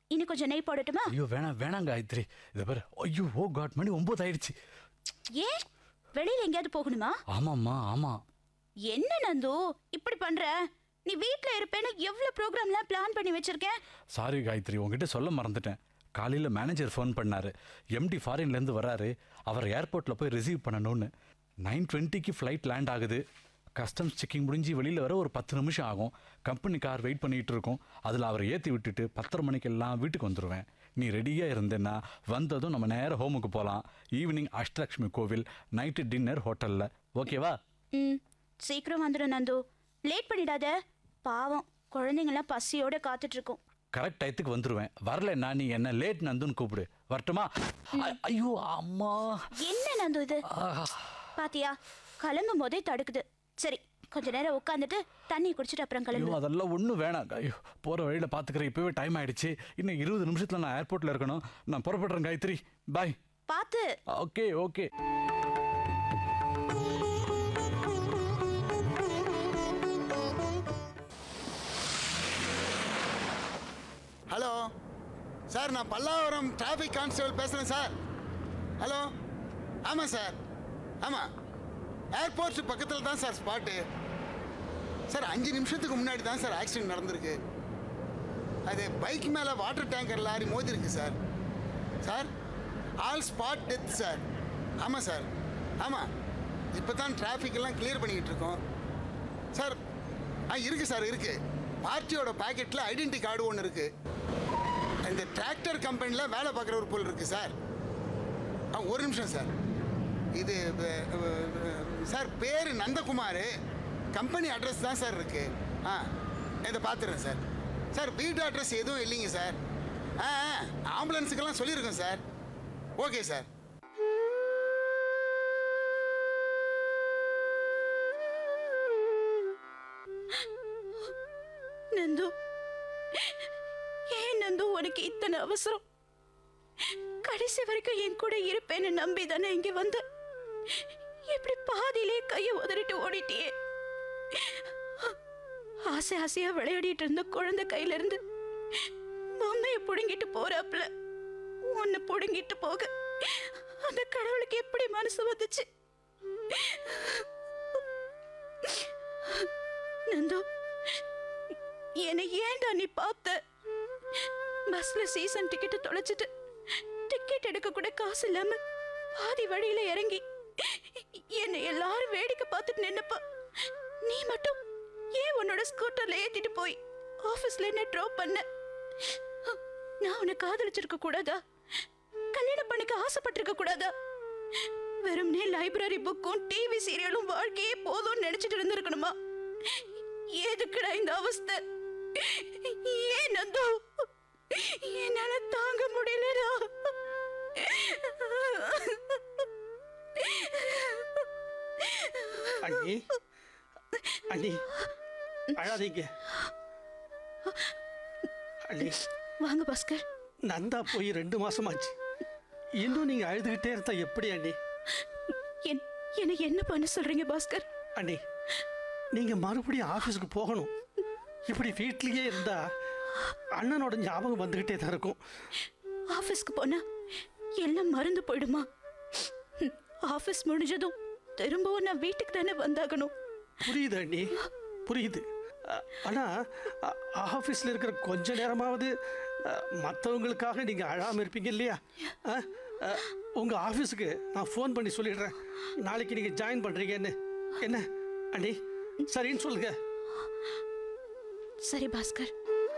இன்னும் கொஞ்சம் நெய் போடட்டுமா ஐயோ வேணாம் வேணாம் காயத்ரி இதை பாரு ஐயோ ஓ காட் மணி ஒன்பது ஆயிடுச்சு ஏன் வெளியில எங்கேயாவது போகணுமா ஆமாம்மா ஆமா என்ன நந்து இப்படி பண்ற நீ வீட்ல இருப்பேன்னு எவ்வளவு ப்ரோக்ராம்லாம் பிளான் பண்ணி வச்சிருக்கேன் சாரி காயத்ரி உங்ககிட்ட சொல்ல மறந்துட்டேன் காலையில் மேனேஜர் ஃபோன் பண்ணாரு எம்டி ஃபாரின்லேருந்து வராரு அவர் ஏர்போர்ட்டில் போய் ரிசீவ் பண்ணணும்னு நைன் டுவெண்ட்டிக்கு ஃப்ளைட் லேண்ட் ஆகுது கஸ்டம்ஸ் செக்கிங் முடிஞ்சு வெளியில் வர ஒரு பத்து நிமிஷம் ஆகும் கம்பெனி கார் வெயிட் பண்ணிகிட்டு இருக்கோம் அதில் அவரை ஏற்றி விட்டுட்டு பத்தரை மணிக்கெல்லாம் வீட்டுக்கு வந்துடுவேன் நீ ரெடியாக இருந்தேன்னா வந்ததும் நம்ம நேராக ஹோமுக்கு போகலாம் ஈவினிங் அஷ்டலக்ஷ்மி கோவில் நைட்டு டின்னர் ஹோட்டலில் ஓகேவா ம் சீக்கிரம் வந்துடும் நந்து லேட் பண்ணிடாத பாவம் குழந்தைங்களாம் பசியோட காத்துட்டு இருக்கும் கரெக்ட் டயத்துக்கு வந்துடுவேன் வரலன்னா நீ என்ன லேட் நந்துன்னு கூப்பிடு வரட்டுமா ஐ- ஐயோ அம்மா என்ன நந்து இது ஆஹா. பாத்தியா கிளம்பும் போதே தடுக்குது சரி கொஞ்ச நேரம் உட்காந்துட்டு தண்ணி குடிச்சிட்டு அப்புறம் ஐயோ கிளம்பு அதெல்லாம் ஒன்றும் வேணாம் ஐயோ போகிற வழியில் பார்த்துக்கிறேன் இப்போவே டைம் ஆயிடுச்சு இன்னும் இருபது நிமிஷத்தில் நான் ஏர்போர்ட்டில் இருக்கணும் நான் புறப்படுறேன் காயத்ரி பாய் பார்த்து ஓகே ஓகே ஹலோ சார் நான் பல்லாவரம் டிராஃபிக் கான்ஸ்டபிள் பேசுகிறேன் சார் ஹலோ ஆமாம் சார் ஆமாம் ஏர்போர்ட் பக்கத்தில் தான் சார் ஸ்பாட்டு சார் அஞ்சு நிமிஷத்துக்கு முன்னாடி தான் சார் ஆக்சிடென்ட் நடந்திருக்கு அது பைக் மேலே வாட்டர் டேங்கர் லாரி மோதி இருக்கு sir sir all spot death sir ஆமாம் சார் ஆமாம் இப்போ தான் டிராஃபிக் எல்லாம் கிளியர் பண்ணிக்கிட்டு இருக்கோம் சார் ஆ இருக்கு சார் இருக்கு பார்ட்டியோட பாக்கெட்டில் ஐடென்டி கார்டு ஒன்று இருக்கு இந்த டிராக்டர் கம்பெனியில் வேலை பார்க்குற ஒரு பொருள் இருக்கு சார் ஆ ஒரு நிமிஷம் சார் இது வ- வ- வ- சார் பேர் நந்தகுமார் கம்பெனி அட்ரஸ் தான் சார் இருக்கு ஆ இதை பார்த்துறேன் சார் சார் வீட்டு அட்ரஸ் எதுவும் இல்லைங்க சார் ஆ ஆ, ஆம்புலன்ஸுக்கெல்லாம் சொல்லியிருக்கோம் சார் ஓகே சார் நந்து ஏன் நந்து உனக்கு இத்தனை அவசரம் கடைசி வரைக்கும் என் கூட இருப்பேன்னு நம்பி தானே இங்க வந்த இப்படி பாதியிலே கையை உதறிட்டு ஓடிட்டியே ஆசை ஆசையா விளையாடிட்டு இருந்த குழந்தை கையில இருந்து பொம்மைய புடுங்கிட்டு போறாப்புல உன்னை புடுங்கிட்டு போக அந்த கடவுளுக்கு எப்படி மனசு வந்துச்சு நந்து என்னை ஏன்டா நீ பார்த்த பஸ்ல சீசன் டிக்கெட் தொலைச்சிட்டு டிக்கெட் எடுக்க கூட காசு இல்லாம பாதி வழியில இறங்கி என்னை எல்லாரும் வேடிக்கை பார்த்துட்டு நின்னப்ப நீ மட்டும் ஏன் உன்னோட ஸ்கூட்டர்ல ஏத்திட்டு போய் ஆபீஸ்ல என்ன ட்ராப் பண்ண நான் உன்னை காதலிச்சிருக்க கூடாதா கல்யாணம் பண்ணிக்க ஆசைப்பட்டிருக்க கூடாதா வெறும்னே லைப்ரரி புக்கும் டிவி சீரியலும் வாழ்க்கையே போதும்னு நினைச்சிட்டு இருந்திருக்கணுமா எதுக்குடா இந்த அவஸ்தை ஏன் நந்து என்னால தாங்க முடியலடா அண்ணி அண்ணி அழாதீங்க அண்ணி வாங்க பாஸ்கர் நந்தா போய் ரெண்டு மாசமாச்சு இன்னும் நீங்க அழுதுகிட்டே இருந்தா எப்படி அண்ணி என் என்னை என்ன பண்ண சொல்றீங்க பாஸ்கர் அண்ணி நீங்க மறுபடியும் ஆபீஸ்க்கு போகணும் இப்படி வீட்லயே இருந்தா அண்ணனோட ஞாபகம் வந்துகிட்டே தான் இருக்கும் ஆபீஸ்க்கு போனா எல்லாம் மறந்து போயிடுமா ம், ஆபீஸ் முடிஞ்சதும் திரும்பவும் நான் வீட்டுக்கு தானே வந்தாகணும் புரியுது அண்ணி புரியுது அ- ஆனா அ- ஆபீஸ்ல இருக்கிற கொஞ்ச நேரமாவது அ, மத்தவங்களுக்காக நீங்க அழாம இருப்பீங்க இல்லையா அ? அ, உங்க ஆபீஸுக்கு நான் ஃபோன் பண்ணி சொல்லிடுறேன் நாளைக்கு நீங்க ஜாயின் பண்றீங்கன்னு என்ன அண்ணி சரின்னு சொல்லுங்க சரி பாஸ்கர்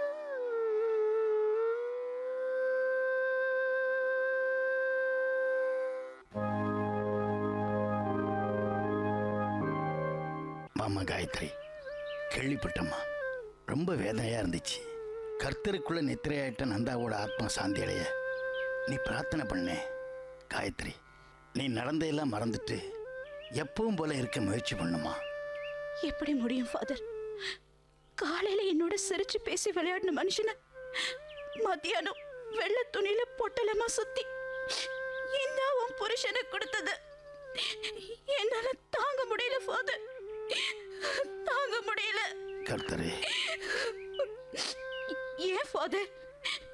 மாமா காயத்ரி கேள்விப்பட்டம்மா ரொம்ப வேதனையாக இருந்துச்சு கர்த்தருக்குள்ள நித்திரையாயிட்ட நந்தாவோட ஆத்மா சாந்தி அடைய நீ பிரார்த்தனை பண்ணே காயத்ரி நீ நடந்தையெல்லாம் மறந்துட்டு எப்பவும் போல இருக்க முயற்சி பண்ணுமா எப்படி முடியும் ஃபாதர் காலையில என்னோட சிரிச்சு பேசி விளையாடின மனுஷனை மத்தியானம் வெள்ளை துணியில பொட்டலமா சுத்தி இந்த உன் புருஷனை கொடுத்தது என்னால தாங்க முடியல ஃபாதர் தாங்க முடியல கர்த்தரே ஏன் ஃபாதர்